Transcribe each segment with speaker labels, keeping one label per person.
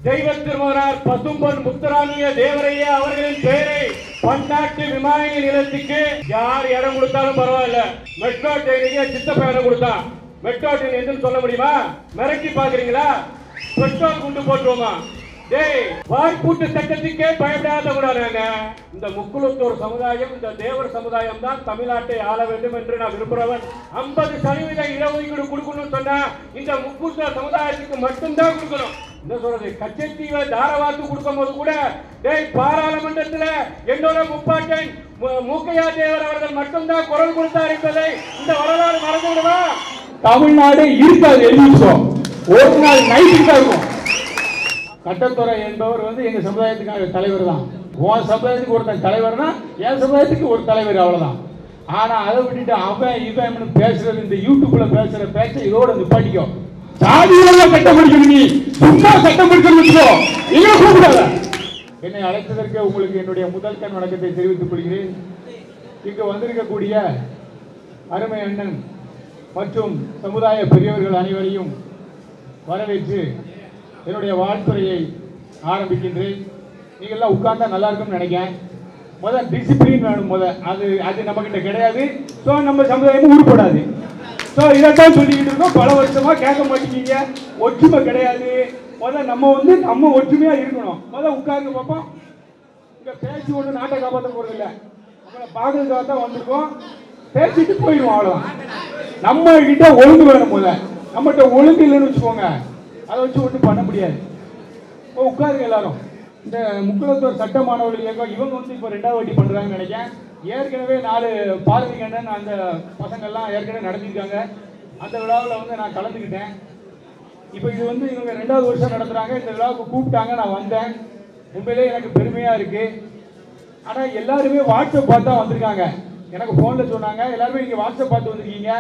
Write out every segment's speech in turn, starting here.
Speaker 1: தெய்வ திருமகனார் பசும்பொன் முத்துராமிய தேவரையா அவர்களின் பெயரை பன்னாட்டு விமான நிலையத்துக்கு யார் இடம் கொடுத்தாலும் பரவாயில்ல மெட்ரோ ட்ரெயினுக்கு சித்தப்ப இடம் கொடுத்தான் மெட்ரோ ட்ரெயின் எதுன்னு சொல்ல முடியுமா மிரட்டி பாக்குறீங்களா பெட்ரோல் குண்டு போட்டுருவோமா டேய் வாய்ப்பூட்டு சட்டத்துக்கே பயப்படாதவனாங்க இந்த முக்குளத்தூர் சமுதாயம் இந்த தேவர் சமுதாயம் தான் தமிழ்நாட்டை ஆள வேண்டும் என்று நான் விரும்புறவன் ஐம்பது சதவீத இடஒதுக்கீடு கொடுக்கணும்னு சொன்னா இந்த முக்குளத்தூர் சமுதாயத்துக்கு மட்டும்தான் கொடுக்கணும் என்ன சொல்றது கச்சத்தீவை தாரவாத்து கொடுக்கும் போது கூட டேய் பாராளுமன்றத்துல என்னோட முப்பாட்டன் மு- மூக்கையா தேவர் அவர்கள் மட்டும்தான் குரல் கொடுத்தார் என்பதை இந்த வரலாறு மறந்து விடுவா தமிழ்நாடு இருக்காது எழுதிச்சோம் ஒரு நாள் நைட்டுக்கு தான் இருக்கும் கட்டத்துறை என்பவர் வந்து எங்க சமுதாயத்துக்கான தலைவர் தான் உன் சமுதாயத்துக்கு ஒருத்தன் தலைவர்னா என் சமுதாயத்துக்கு ஒரு தலைவர் அவ்வளவுதான் ஆனா அதை விட்டுட்டு அவன் இவன் பேசுறது இந்த யூடியூப்ல பேசுற பேச்ச இதோட நிப்பாட்டிக்கும் சாதியெல்லாம் சட்டம் படிக்கணும் நீ சும்மா சட்டம் படிக்கணும் வச்சுக்கோ நீங்க கூப்பிடாத என்னை அழைத்ததற்கு உங்களுக்கு என்னுடைய முதல் கண் வணக்கத்தை தெரிவித்துக் கொள்கிறேன் இங்கு வந்திருக்கக்கூடிய அருமை அண்ணன் மற்றும் சமுதாய பெரியவர்கள் அனைவரையும் வரவேற்று என்னுடைய வாழ்த்துறையை ஆரம்பிக்கின்றேன் நீங்க எல்லாம் உட்கார்ந்தா நல்லா இருக்கும்னு நினைக்கிறேன் முத டிசிப்ளின் வேணும் முத அது அது நம்ம கிட்ட கிடையாது ஸோ நம்ம சமுதாயமும் உருப்படாது ஸோ இதைத்தான் சொல்லிக்கிட்டு இருக்கோம் பல வருஷமா கேட்க மாட்டேங்கிறீங்க ஒற்றுமை கிடையாது முத நம்ம வந்து நம்ம ஒற்றுமையா இருக்கணும் முத உட்கார்ந்து பார்ப்போம் இங்க பேசி ஒன்று நாட்டை காப்பாற்ற போறது இல்ல நம்மளை பார்க்கறதுக்காக தான் வந்திருக்கோம் பேசிட்டு போயிடுவோம் அவ்வளவுதான் நம்ம கிட்ட ஒழுங்கு வேணும் போத நம்மகிட்ட ஒழுங்கு இல்லைன்னு வச்சுக்கோங்க அதை வச்சு ஒன்றும் பண்ண முடியாது இப்போ உட்காருங்க எல்லாரும் இந்த முக்குளத்தூர் சட்ட மாணவர்கள் இயக்கம் இவங்க வந்து இப்போ ரெண்டாவது வாட்டி பண்றாங்கன்னு நினைக்கிறேன் ஏற்கனவே நாலு பாரதி கண்டன் அந்த பசங்கள்லாம் ஏற்கனவே நடத்திருக்காங்க அந்த விழாவில் வந்து நான் கலந்துக்கிட்டேன் இப்போ இது வந்து இவங்க ரெண்டாவது வருஷம் நடத்துறாங்க இந்த விழாவுக்கு கூப்பிட்டாங்க நான் வந்தேன் உண்மையிலே எனக்கு பெருமையா இருக்கு ஆனா எல்லாருமே வாட்ஸ்அப் பார்த்தா வந்திருக்காங்க எனக்கு போன்ல சொன்னாங்க எல்லாருமே நீங்க வாட்ஸ்அப் பார்த்து வந்திருக்கீங்க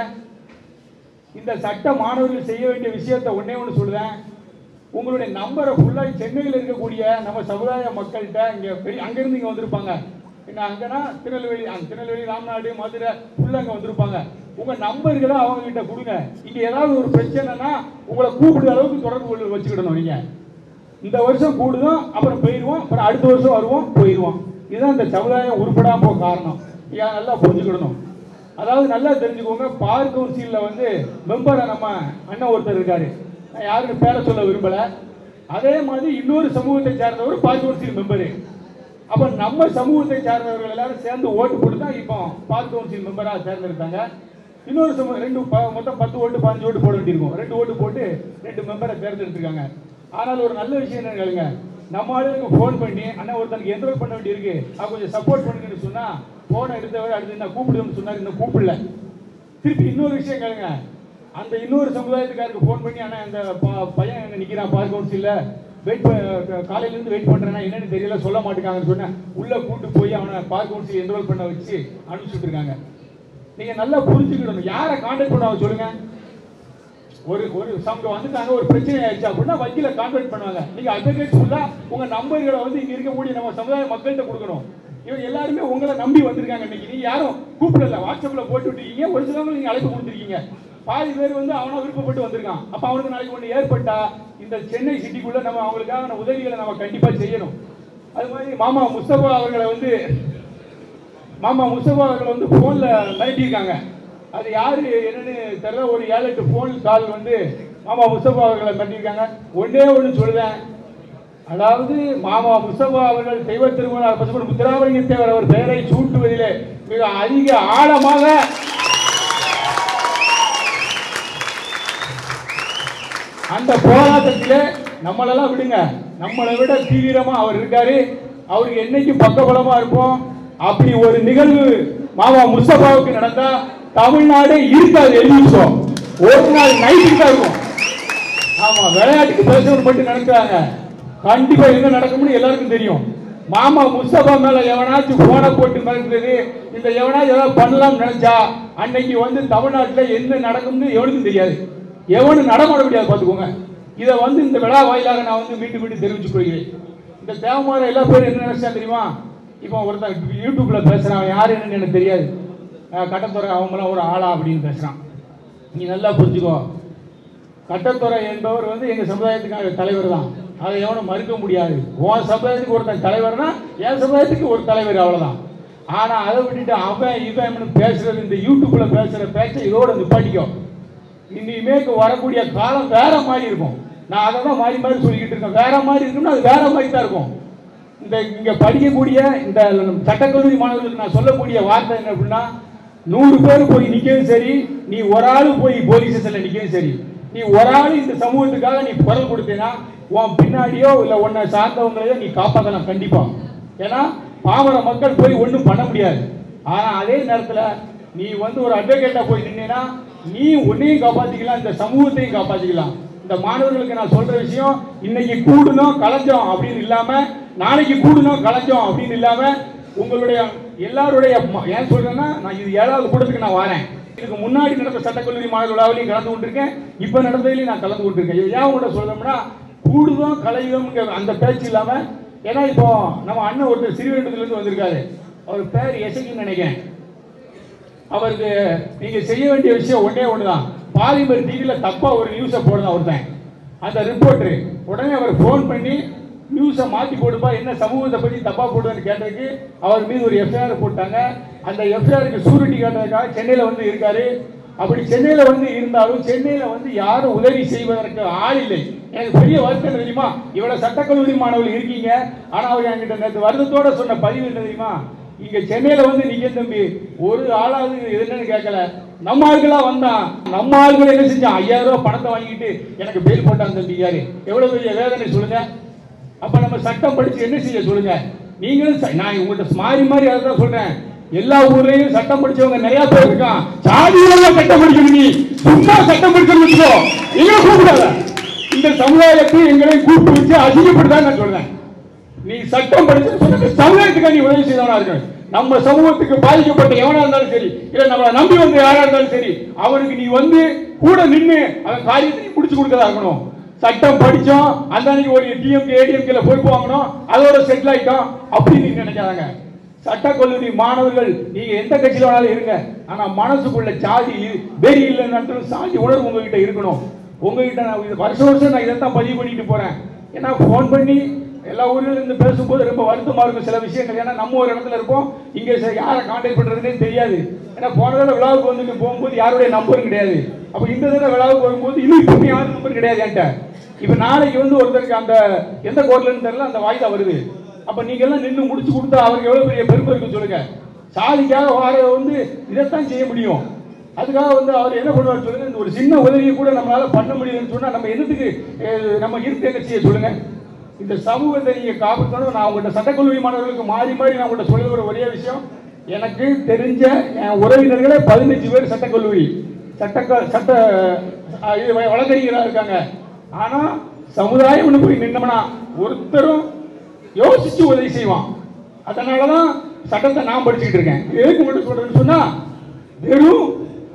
Speaker 1: இந்த சட்ட மாணவர்கள் செய்ய வேண்டிய விஷயத்த ஒண்ணே ஒன்று சொல்லுவேன் உங்களுடைய நம்பரை ஃபுல்லாக சென்னையில் இருக்கக்கூடிய நம்ம சமுதாய மக்கள்கிட்ட இங்கே பெரிய அங்கேருந்து இங்கே வந்திருப்பாங்க என்ன அங்கன்னா திருநெல்வேலி அங்க திருநெல்வேலி ராம்நாடு மதுரை ஃபுல்லாக அங்கே வந்திருப்பாங்க உங்கள் நம்பர்களை அவங்க கிட்ட கொடுங்க இங்கே ஏதாவது ஒரு பிரச்சனைனா உங்களை கூப்பிடுற அளவுக்கு தொடர்பு கொண்டு வச்சுக்கிடணும் நீங்கள் இந்த வருஷம் கூடுதோம் அப்புறம் போயிடுவோம் அப்புறம் அடுத்த வருஷம் வருவோம் போயிடுவோம் இதுதான் இந்த சமுதாயம் உருப்படாம போக காரணம் இதை நல்லா புரிஞ்சுக்கிடணும் அதாவது நல்லா தெரிஞ்சுக்கோங்க பார் கவுன்சிலில் வந்து மெம்பரை நம்ம அண்ணன் ஒருத்தர் இருக்காரு நான் யாருக்கும் பேரை சொல்ல விரும்பல அதே மாதிரி இன்னொரு சமூகத்தை சார்ந்தவர் பார் கவுன்சில் மெம்பரு அப்ப நம்ம சமூகத்தை சார்ந்தவர்கள் எல்லாரும் சேர்ந்து ஓட்டு போட்டு தான் இப்போ பார் கவுன்சில் மெம்பராக தேர்ந்தெடுத்தாங்க இன்னொரு சமூகம் ரெண்டு ப- மொத்தம் பத்து ஓட்டு பதினஞ்சு ஓட்டு போட வேண்டியிருக்கும் ரெண்டு ஓட்டு போட்டு ரெண்டு மெம்பரை தேர்ந்தெடுத்திருக்காங்க ஆனால் ஒரு நல்ல விஷயம் என்ன கேளுங்க நம்ம ஆளுங்க ஃபோன் பண்ணி அண்ணா ஒருத்தனுக்கு என்ரோல் பண்ண வேண்டியிருக்கு அது கொஞ்சம் சப்போர்ட் பண்ணுங்கன்னு சொன்னா போனை எடுத்தவர் அடுத்து என்ன கூப்பிடுன்னு சொன்னார் இன்னும் கூப்பிடல திருப்பி இன்னொரு விஷயம் கேளுங்க அந்த இன்னொரு சமுதாயத்துக்காருக்கு ஃபோன் பண்ணி அண்ணா இந்த ப- பையன் என்ன நிக்கிறான் பார் கவுன்சில்ல வெயிட் காலையில இருந்து வெயிட் பண்றேன்னா என்னன்னு தெரியல சொல்ல மாட்டேங்காங்கன்னு சொன்னேன் உள்ள கூட்டு போய் அவனை பார் கவுன்சில் என்ரோல் பண்ண வச்சு அனுப்பிச்சுட்டு இருக்காங்க நீங்க நல்லா புரிஞ்சுக்கிடணும் யாரை கான்டாக்ட் பண்ண சொல்லுங்க ஒரு ஒரு சங்க வந்துட்டாங்க ஒரு பிரச்சனை ஆயிடுச்சு அப்படின்னா வக்கீல கான்டாக்ட் பண்ணுவாங்க நீங்க அட்வொகேட் ஃபுல்லா உங்க நம்பர்களை வந்து இங்க இருக்கக்கூடிய நம்ம சமுதாய மக்கள்கிட்ட கொடுக்கணும் இவங்க எல்லாருமே உங்களை நம்பி வந்திருக்காங்க இன்னைக்கு நீங்க யாரும் கூப்பிடல வாட்ஸ்அப்ல போட்டு விட்டுருக்கீங்க ஒரு சிலவங்க நீங்க அழைப்பு கொடுத்துருக்கீங்க பாதி பேர் வந்து அவனா விருப்பப்பட்டு வந்திருக்கான் அப்ப அவனுக்கு நாளைக்கு ஒன்று ஏற்பட்டா இந்த சென்னை சிட்டிக்குள்ள நம்ம அவங்களுக்கான உதவிகளை நம்ம கண்டிப்பா செய்யணும் அது மாதிரி மாமா முஸ்தபா அவர்களை வந்து மாமா முஸ்தபா அவர்கள் வந்து போன்ல மிரட்டியிருக்காங்க அது யாரு என்னன்னு தெரியல ஒரு ஏழு எட்டு போன் கால் வந்து மாமா முஸ்தபா அவர்களை மிரட்டியிருக்காங்க ஒன்றே ஒன்று சொல்லுவேன் அதாவது மாமா முஸ்தபா அவர்கள் தெய்வ திருமணம் பசுமன் முத்திராமலிங்க தேவர் அவர் பெயரை சூட்டுவதிலே மிக அதிக ஆழமாக அந்த போராட்டத்திலே நம்மளெல்லாம் விடுங்க நம்மளை விட தீவிரமா அவர் இருக்காரு அவருக்கு என்னைக்கு பக்கபலமா இருப்போம் அப்படி ஒரு நிகழ்வு மாமா முஸ்தபாவுக்கு நடந்தா தமிழ்நாடு இருக்காது எழுதிச்சோம் ஒரு நாள் நைட்டுக்கு தான் இருக்கும் ஆமா விளையாட்டுக்கு பேசணும் மட்டும் நினைக்கிறாங்க கண்டிப்பா என்ன நடக்கும்னு எல்லாருக்கும் தெரியும் மாமா முஸ்தபா மேல எவனாச்சும் போனை போட்டு மிரட்டுறது இந்த எவனாச்சும் ஏதாவது பண்ணலாம்னு நினைச்சா அன்னைக்கு வந்து தமிழ்நாட்டுல என்ன நடக்கும்னு எவனுக்கும் தெரியாது எவனும் நடமாட முடியாது பாத்துக்கோங்க இதை வந்து இந்த விழா வாயிலாக நான் வந்து மீண்டும் மீண்டும் தெரிவிச்சுக் கொள்கிறேன் இந்த தேவமார எல்லா பேரும் என்ன நினைச்சா தெரியுமா இப்போ ஒருத்தன் யூடியூப்ல பேசுறான் அவன் யாரு என்னன்னு எனக்கு தெரியாது அஹ் கட்டத்துறை அவங்களாம் ஒரு ஆளா அப்படின்னு பேசுறான் நீ நல்லா புரிஞ்சுக்கோ கட்டத்துறை என்பவர் வந்து எங்க சமுதாயத்துக்கான தலைவர் தான்
Speaker 2: அதை எவனும் மறுக்க முடியாது உன் சமுதாயத்துக்கு ஒருத்தன் தலைவர்னா என் சமுதாயத்துக்கு ஒரு தலைவர் அவ்வளவுதான் ஆனா அதை விட்டுட்டு அவன் இவன் பேசுறது இந்த யூடியூப்ல பேசுற பேச்சை இதோட நிப்பாட்டிக்கும் இனிமேக்கு வரக்கூடிய காலம் வேற மாதிரி இருக்கும் நான் அதை தான் மாறி மாறி சொல்லிக்கிட்டு இருக்கேன் வேற மாதிரி இருக்கும்னா அது வேற மாதிரி தான் இருக்கும் இந்த இங்க படிக்கக்கூடிய இந்த சட்டக்கல்லூரி மாணவர்களுக்கு நான் சொல்லக்கூடிய வார்த்தை என்ன அப்படின்னா நூறு பேர் போய் நிக்கவும் சரி நீ ஒரு ஆள் போய் போலீஸ் ஸ்டேஷன்ல நிக்கவும் சரி நீ ஒரு ஆள் இந்த சமூகத்துக்காக நீ குரல் கொடுத்தீங்கன்னா உன் பின்னாடியோ இல்லை உன்னை சார்ந்தவங்களையோ நீ காப்பாற்றலாம் கண்டிப்பா ஏன்னா பாமர மக்கள் போய் ஒன்றும் பண்ண முடியாது ஆனா அதே நேரத்துல நீ வந்து ஒரு அட்வொகேட்டா போய் நின்னா நீ உன்னையும் காப்பாத்திக்கலாம் இந்த சமூகத்தையும் காப்பாத்திக்கலாம் இந்த மாணவர்களுக்கு நான் சொல்ற விஷயம் இன்னைக்கு கூடணும் கலைஞ்சோம் அப்படின்னு இல்லாம நாளைக்கு கூடணும் கலைஞ்சோம் அப்படின்னு இல்லாம உங்களுடைய எல்லாருடைய ம- ஏன் சொல்றேன்னா நான் இது ஏழாவது கூட்டத்துக்கு நான் வரேன் இதுக்கு முன்னாடி நடந்த சட்டக்கல்லூரி மாணவர் விழாவிலையும் கலந்து கொண்டிருக்கேன் இப்போ நடந்ததுலையும் நான் கலந்து கொண்டிருக்கேன் இது ஏன் உங்கள்கிட்ட சொல்றோம்னா கூடுதோம் கலையும் அந்த பேச்சு இல்லாம ஏன்னா இப்போ நம்ம அண்ணன் ஒருத்தர் சிறுவேண்டத்துலேருந்து வந்திருக்காரு அவர் பேர் எசகின்னு நினைக்கிறேன் அவருக்கு நீங்க செய்ய வேண்டிய விஷயம் ஒண்ணே ஒண்ணுதான் பாலிமர் டிவியில தப்பா ஒரு நியூஸை போடுதான் ஒருத்தன் அந்த ரிப்போர்ட்டர் உடனே அவர் ஃபோன் பண்ணி நியூஸை மாத்தி போடுப்பா என்ன சமூகத்தை பத்தி தப்பா போடுதுன்னு கேட்டதுக்கு அவர் மீது ஒரு எஃப்ஐஆர் போட்டாங்க அந்த எஃப்ஐஆருக்கு சூரிட்டி காட்டுறதுக்காக சென்னையில வந்து இருக்காரு அப்படி சென்னையில வந்து இருந்தாலும் சென்னையில வந்து யாரும் உதவி செய்வதற்கு ஆள் இல்லை எனக்கு பெரிய வருத்தம் என்ன தெரியுமா இவ்வளவு சட்டக்கல்லூரி மாணவர்கள் இருக்கீங்க ஆனா அவர் என்கிட்ட நேற்று வருத்தத்தோட சொன்ன பதிவு என்ன தெரியுமா இங்க சென்னையில வந்து நிக்க தம்பி ஒரு ஆளாவது இது என்னன்னு கேட்கல நம்ம ஆளுகளா வந்தான் நம்ம ஆளுகள் என்ன செஞ்சான் ஐயாயிரம் ரூபாய் பணத்தை வாங்கிட்டு எனக்கு பெயில் போட்டாங்க தம்பி யாரு எவ்வளவு பெரிய வேதனை சொல்லுங்க அப்ப நம்ம சட்டம் படிச்சு என்ன செய்ய சொல்லுங்க நீங்களும் ச- நான் உங்கள்கிட்ட மாறி மாறி அதான் சொல்றேன் எல்லா ஊர்லயும் சட்டம் படிச்சவங்க நிறைய பேர் இருக்கான் சாதியில சட்டம் படிக்கணும் நீ சும்மா சட்டம் படிக்கணும் வச்சுக்கோ எங்களை கூப்பிடாத இந்த சமுதாயத்தை எங்களை கூப்பிட்டு வச்சு அசிங்கப்படுதான் நான் சொல்றேன் நீ சட்டம் படிச்சு சொன்னது சமுதாயத்துக்கு நீ உதவி செய்தவனா இருக்க நம்ம சமூகத்துக்கு பாதிக்கப்பட்ட எவனா இருந்தாலும் சரி இல்ல நம்மளை நம்பி வந்து யாரா இருந்தாலும் சரி அவனுக்கு நீ வந்து கூட நின்னு அவன் காரியத்தை நீ முடிச்சு கொடுக்கறதா இருக்கணும் சட்டம் படிச்சோம் அந்த அன்னைக்கு ஒரு டிஎம்கே ஏடிஎம்கேல பொறுப்பு வாங்கணும் அதோட செட்டில் ஆயிட்டோம் அப்படின்னு நீ நினைக்காதங்க சட்டக்கல்லூரி மாணவர்கள் நீங்க எந்த கட்சியில வேணாலும் இருங்க ஆனா மனசுக்குள்ள சாதி வெறி இல்லைன்னு சாதி உணர்வு உங்ககிட்ட இருக்கணும் உங்ககிட்ட நான் இது வருஷம் வருஷம் நான் இதைத்தான் பதிவு பண்ணிட்டு போறேன் ஏன்னா ஃபோன் பண்ணி எல்லா ஊர்ல இருந்து பேசும்போது ரொம்ப வருத்தமா இருக்கும் சில விஷயங்கள் ஏன்னா நம்ம ஒரு இடத்துல இருப்போம் இங்க ச- யாரை கான்டாக்ட் பண்றதுனே தெரியாது ஏன்னா போன தடவை விழாவுக்கு வந்து போகும்போது யாருடைய நம்பரும் கிடையாது அப்ப இந்த தடவை விழாவுக்கு வரும்போது இன்னும் இப்போ யாரும் நம்பர் கிடையாது என்கிட்ட இப்ப நாளைக்கு வந்து ஒருத்தருக்கு அந்த எந்த கோர்ட்ல இருந்து தெரியல அந்த வாய்தா வருது அப்ப நீங்க எல்லாம் நின்று முடிச்சு கொடுத்தா அவருக்கு எவ்வளவு பெரிய பெருமை இருக்கு சொல்லுங்க சாதிக்காக வார வந்து இதைத்தான் செய்ய முடியும் அதுக்காக வந்து அவர் என்ன பண்ணுவார் சொல்லுங்க இந்த ஒரு சின்ன உதவியை கூட நம்மளால பண்ண முடியுதுன்னு சொன்னா நம்ம என்னத்துக்கு அஹ், நம்ம இருந்து என்ன செய்ய சொல்லுங்க இந்த சமூகத்தை நீங்க காப்பாற்றணும் நான் உங்கள்கிட்ட சட்டக்கல்லூரி மாணவர்களுக்கு மாறி மாறி நான் உங்கள்கிட்ட சொல்லுகிற ஒரே விஷயம் எனக்கு தெரிஞ்ச என் உறவினர்களே பதினஞ்சு பேர் சட்டக்கல்லூரி சட்ட சட்ட அஹ், இது வ- வழக்கறிஞராக இருக்காங்க ஆனா சமுதாயம்னு போய் நின்னோம்னா ஒருத்தரும் யோசிச்சு உதவி செய்வான் அதனாலதான் சட்டத்தை நான் படிச்சுக்கிட்டு இருக்கேன் எதுக்கு மட்டும் சொல்றேன்னு சொன்னா வெறும்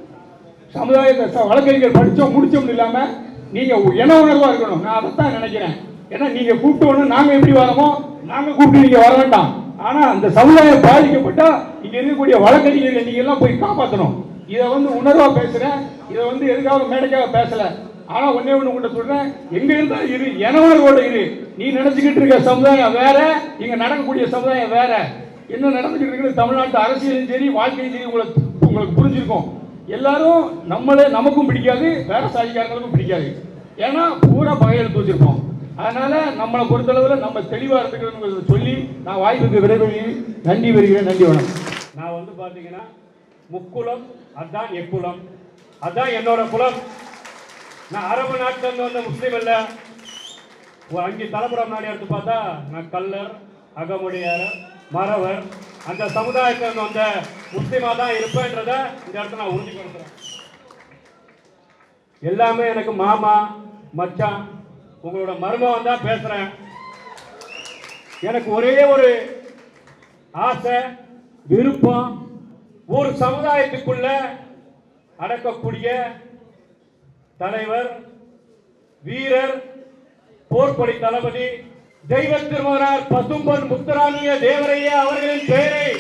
Speaker 2: சமுதாயத்தை ச- வழக்கறிஞர் படிச்சோம் முடிச்சோம்னு இல்லாம நீங்க என உணர்வா இருக்கணும் நான் அதைத்தான் நினைக்கிறேன் ஏன்னா நீங்க கூப்பிட்டு ஒண்ணு நாங்க எப்படி வரோமோ நாங்க கூப்பிட்டு நீங்க வர வேண்டாம் ஆனா அந்த சமுதாயம் பாதிக்கப்பட்டா இங்க இருக்கக்கூடிய வழக்கறிஞர்களை நீங்க எல்லாம் போய் காப்பாற்றணும் இதை வந்து உணர்வா பேசுறேன் இதை வந்து எதுக்காக மேடைக்காக பேசல ஆனா ஒண்ணே ஒண்ணு உங்கள்கிட்ட சொல்றேன் எங்க இருந்தா இரு என உணர்வோட இரு நீ நினைச்சுக்கிட்டு இருக்க சமுதாயம் வேற இங்க நடக்கக்கூடிய சமுதாயம் வேற என்ன நடந்துக்கிட்டு இருக்குது தமிழ்நாட்டு அரசியலும் சரி வாழ்க்கையும் சரி உங்களுக்கு உங்களுக்கு புரிஞ்சிருக்கும் எல்லாரும் நம்மளே நமக்கும் பிடிக்காது வேற சாதிக்காரங்களுக்கும் பிடிக்காது ஏன்னா பூரா பகையெழுத்து வச்சிருப்போம் அதனால நம்மளை பொறுத்தளவில் நம்ம தெளிவா இருந்துக்கிறோங்கிறத சொல்லி நான் வாய்ப்புக்கு விரைவில் நன்றி வருகிறேன் நன்றி வணக்கம்
Speaker 1: நான் வந்து பாத்தீங்கன்னா முக்குலம் அதான் எக்குலம் அதான் என்னோட குலம் நான் அரபு நாட்டுல இருந்து வந்த முஸ்லீம் இல்ல ஒரு அஞ்சு தலைமுறை முன்னாடி எடுத்து பார்த்தா நான் கல்லர் அகமுடையார் மறவர் அந்த சமுதாயத்துல இருந்து வந்த முஸ்லீமா தான் இருப்பேன்றத இந்த இடத்துல நான் உறுதிப்படுத்துறேன் எல்லாமே எனக்கு மாமா மச்சான் உங்களோட மருமகன் தான் பேசுறேன் எனக்கு ஒரே ஒரு ஆசை விருப்பம் ஒரு சமுதாயத்துக்குள்ள அடக்கக்கூடிய தலைவர் வீரர் போர்ப்படை தளபதி தெய்வ திருமகனார் பசும்பொன் முத்துராமிய தேவரையா அவர்களின் பெயரை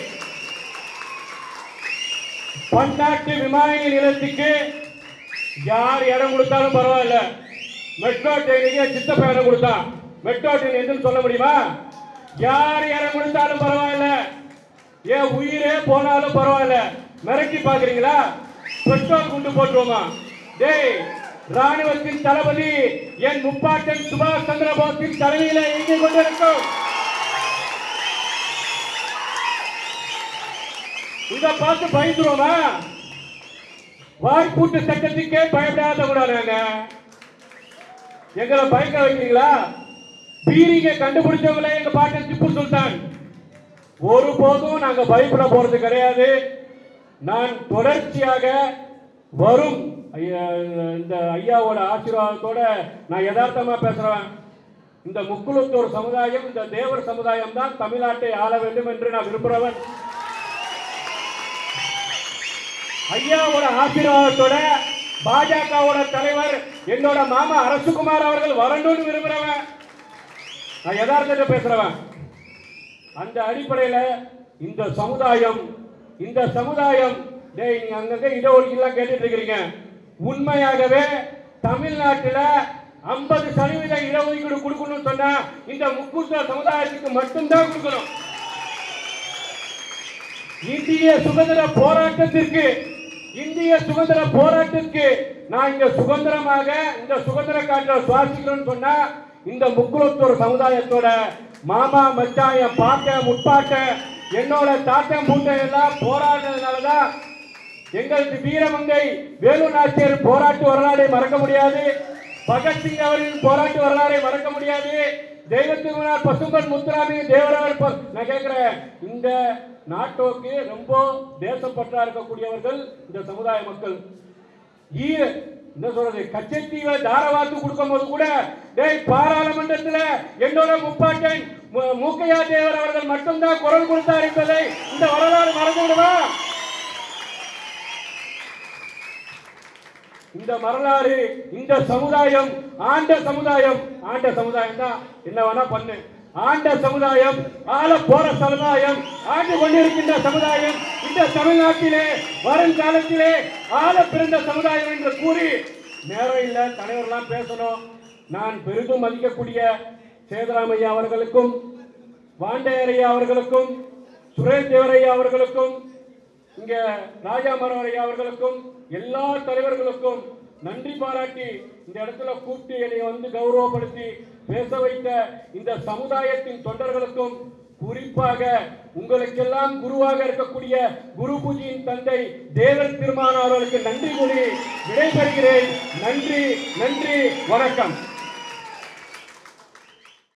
Speaker 1: பன்னாட்டு விமான நிலையத்துக்கு யார் இடம் கொடுத்தாலும் பரவாயில்ல மெட்ரோ ட்ரெயினுக்கு சித்தப்ப இடம் கொடுத்தான் மெட்ரோ ட்ரெயின் எதுன்னு சொல்ல முடியுமா யார் இடம் கொடுத்தாலும் பரவாயில்ல ஏன் உயிரே போனாலும் பரவாயில்ல மிரட்டி பாக்குறீங்களா பெட்ரோல் குண்டு போட்டுருவோமா டேய் ராணுவத்தின் தளபதி என் முப்பாட்டன் சுபாஷ் சந்திர போஸின் தலைமையில இயங்கிக் கொண்டிருக்கும் இத பார்த்து பயந்துருவோமா வாய்ப்பூட்டு சட்டத்துக்கே பயப்படாத கூட நாங்க எங்களை பயக்க வைக்கிறீங்களா பீரிங்க கண்டுபிடிச்சவங்களே எங்க பாட்டன் திப்பு சுல்தான் ஒருபோதும் நாங்க பயப்பட போறது கிடையாது நான் தொடர்ச்சியாக வரும் ஐயா, இந்த ஐயாவோட ஆசீர்வாதத்தோட நான் யதார்த்தமா பேசுறேன் இந்த முக்குளத்தூர் சமுதாயம் இந்த தேவர் சமுதாயம் தான் தமிழ்நாட்டை ஆள வேண்டும் என்று நான் விரும்புறவன் ஐயாவோட ஆசீர்வாதத்தோட பாஜகவோட தலைவர் என்னோட மாமா அரசுகுமார் அவர்கள் வரணும்னு விரும்புறவன் நான் யதார்த்தத்தை பேசுறவன் அந்த அடிப்படையில இந்த சமுதாயம் இந்த சமுதாயம் டேய் நீங்க அங்கங்க இடஒதுக்கீடுலாம் கேட்டுட்டு இருக்கிறீங்க உண்மையாகவே தமிழ்நாட்டுல 50 சதவீத இடஒதுக்கீடு கொடுக்கணும்னு சொன்னா இந்த முக்கூட்ட சமுதாயத்துக்கு மட்டும்தான் கொடுக்கணும் இந்திய சுதந்திர போராட்டத்திற்கு இந்திய சுதந்திர போராட்டத்திற்கு நான் இங்க சுதந்திரமாக இந்த சுதந்திர காற்றை சுவாசிக்கிறேன்னு சொன்னா இந்த முக்குளத்தூர் சமுதாயத்தோட மாமா மச்சான் என் பாட்ட முப்பாட்ட என்னோட தாத்தன் பூட்டை எல்லாம் போராடினதுனாலதான் எங்களுக்கு வீரமங்கை வேலு நாச்சியர் போராட்ட வரலாறை மறக்க முடியாது பகத்சிங் அவர்களின் போராட்ட வரலாறை மறக்க முடியாது தெய்வத்திருமனார் பசும்பன் முத்துராமி தேவரவர் ப- நான் கேட்கிறேன் இந்த நாட்டோக்கு ரொம்ப தேசப்பற்றா இருக்கக்கூடியவர்கள் இந்த சமுதாய மக்கள் ஈ என்ன சொல்றது கச்சத்தீவை தாரவாத்து கொடுக்கும் போது கூட டேய் பாராளுமன்றத்துல என்னோட முப்பாட்டன் மு- மூக்கையா தேவர் அவர்கள் மட்டும்தான் குரல் கொடுத்தார் என்பதை இந்த வரலாறு மறந்து விடுவா இந்த வரலாறு இந்த சமுதாயம் ஆண்ட சமுதாயம் ஆண்ட சமுதாயம் தான் என்ன வேணா பண்ணு ஆண்ட சமுதாயம் ஆள போற சமுதாயம் ஆண்டு கொண்டிருக்கின்ற சமுதாயம் இந்த தமிழ்நாட்டிலே வருங்காலத்திலே ஆள பிறந்த சமுதாயம் என்று கூறி நேரம் இல்ல தலைவர்லாம் பேசணும் நான் பெரிதும் மதிக்கக்கூடிய சேதராமையா அவர்களுக்கும் வாண்டையரையா அவர்களுக்கும் சுரேஷ் தேவரையா அவர்களுக்கும் இங்க ராஜா மரவரையா அவர்களுக்கும் எல்லா தலைவர்களுக்கும் நன்றி பாராட்டி இந்த இடத்துல கூப்பிட்டு என்னை வந்து கௌரவப்படுத்தி பேச வைத்த இந்த சமுதாயத்தின் தொண்டர்களுக்கும் குறிப்பாக உங்களுக்கெல்லாம் குருவாக இருக்கக்கூடிய குரு பூஜையின் தந்தை தேவன் திருமான் அவர்களுக்கு நன்றி கூறி விடைபெறுகிறேன் நன்றி நன்றி வணக்கம்